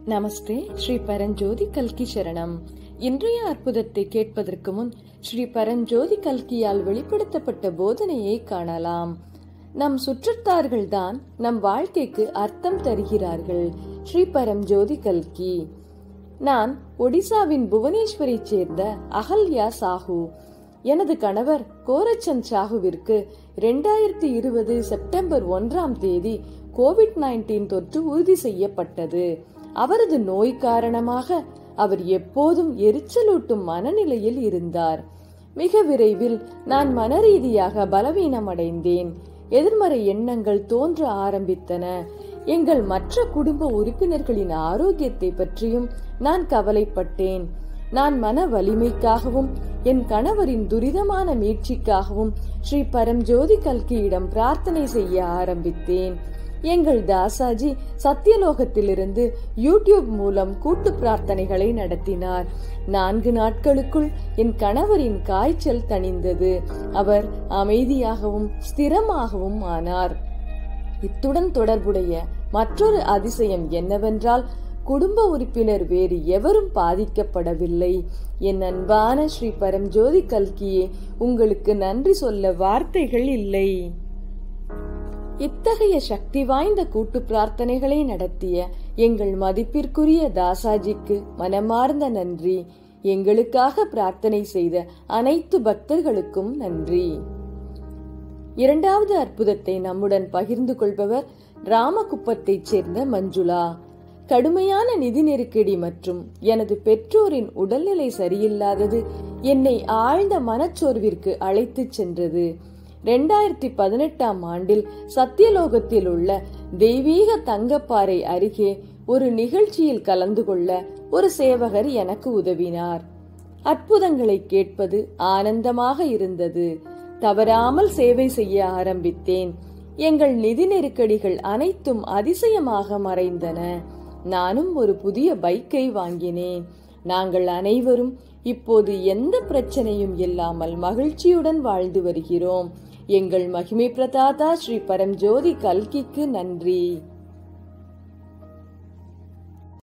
நமஸ்தே ஸ்ரீ பரஞ்சோதி கல்கி சரணம் இன்றைய அற்புதத்தை கேட்பதற்கு முன் ஸ்ரீ பரஞ்சோதி கல்கியால் வெளிப்படுத்தப்பட்ட போதனையை காணலாம் நம் சுற்றத்தார்கள்தான் நம் வாழ்க்கைக்கு அர்த்தம் தருகிறார்கள் ஸ்ரீ பரஞ்சோதி கல்கி நான் ஒடிசாவின் புவனேஸ்வரை சேர்ந்த அகல்யா சாஹூ எனது கணவர் கோரச்சந்த் சாஹுவிற்கு இரண்டாயிரத்தி இருபது செப்டம்பர் ஒன்றாம் தேதி கோவிட் நைன்டீன் தொற்று உறுதி செய்யப்பட்டது அவரது நோய் காரணமாக அவர் எப்போதும் எரிச்சலூட்டும் மனநிலையில் இருந்தார் மிக விரைவில் நான் மனரீதியாக பலவீனமடைந்தேன் எதிர்மறை எண்ணங்கள் தோன்ற ஆரம்பித்தன எங்கள் மற்ற குடும்ப உறுப்பினர்களின் ஆரோக்கியத்தை பற்றியும் நான் கவலைப்பட்டேன் நான் மன வலிமைக்காகவும் என் கணவரின் துரிதமான மீட்சிக்காகவும் ஸ்ரீ பரம்ஜோதி கல்கியிடம் பிரார்த்தனை செய்ய ஆரம்பித்தேன் எங்கள் தாசாஜி சத்தியலோகத்திலிருந்து யூடியூப் மூலம் கூட்டு பிரார்த்தனைகளை நடத்தினார் நான்கு நாட்களுக்குள் என் கணவரின் காய்ச்சல் தணிந்தது அவர் அமைதியாகவும் ஸ்திரமாகவும் ஆனார் இத்துடன் தொடர்புடைய மற்றொரு அதிசயம் என்னவென்றால் குடும்ப உறுப்பினர் வேறு எவரும் பாதிக்கப்படவில்லை என் அன்பான ஸ்ரீ பரம்ஜோதி கல்கியே உங்களுக்கு நன்றி சொல்ல வார்த்தைகள் இல்லை இத்தகைய சக்தி வாய்ந்த கூட்டு பிரார்த்தனைகளை நடத்திய எங்கள் மதிப்பிற்குரிய தாசாஜிக்கு மனமார்ந்த நன்றி எங்களுக்காக பிரார்த்தனை செய்த அனைத்து பக்தர்களுக்கும் நன்றி இரண்டாவது அற்புதத்தை நம்முடன் பகிர்ந்து கொள்பவர் ராமகுப்பத்தைச் சேர்ந்த மஞ்சுளா கடுமையான நிதி நெருக்கடி மற்றும் எனது பெற்றோரின் உடல்நிலை சரியில்லாதது என்னை ஆழ்ந்த மனச்சோர்விற்கு அழைத்துச் சென்றது இரண்டாயிரத்தி பதினெட்டாம் ஆண்டில் சத்தியலோகத்தில் உள்ள தெய்வீக தங்கப்பாறை அருகே ஒரு நிகழ்ச்சியில் கலந்து கொள்ள ஒரு சேவகர் எனக்கு உதவினார் அற்புதங்களை கேட்பது ஆனந்தமாக இருந்தது தவறாமல் சேவை செய்ய ஆரம்பித்தேன் எங்கள் நிதி நெருக்கடிகள் அனைத்தும் அதிசயமாக மறைந்தன நானும் ஒரு புதிய பைக்கை வாங்கினேன் நாங்கள் அனைவரும் இப்போது எந்த பிரச்சனையும் இல்லாமல் மகிழ்ச்சியுடன் வாழ்ந்து வருகிறோம் எங்கள் மகிமை பிரதாதா ஸ்ரீ பரம்ஜோதி கல்கிக்கு நன்றி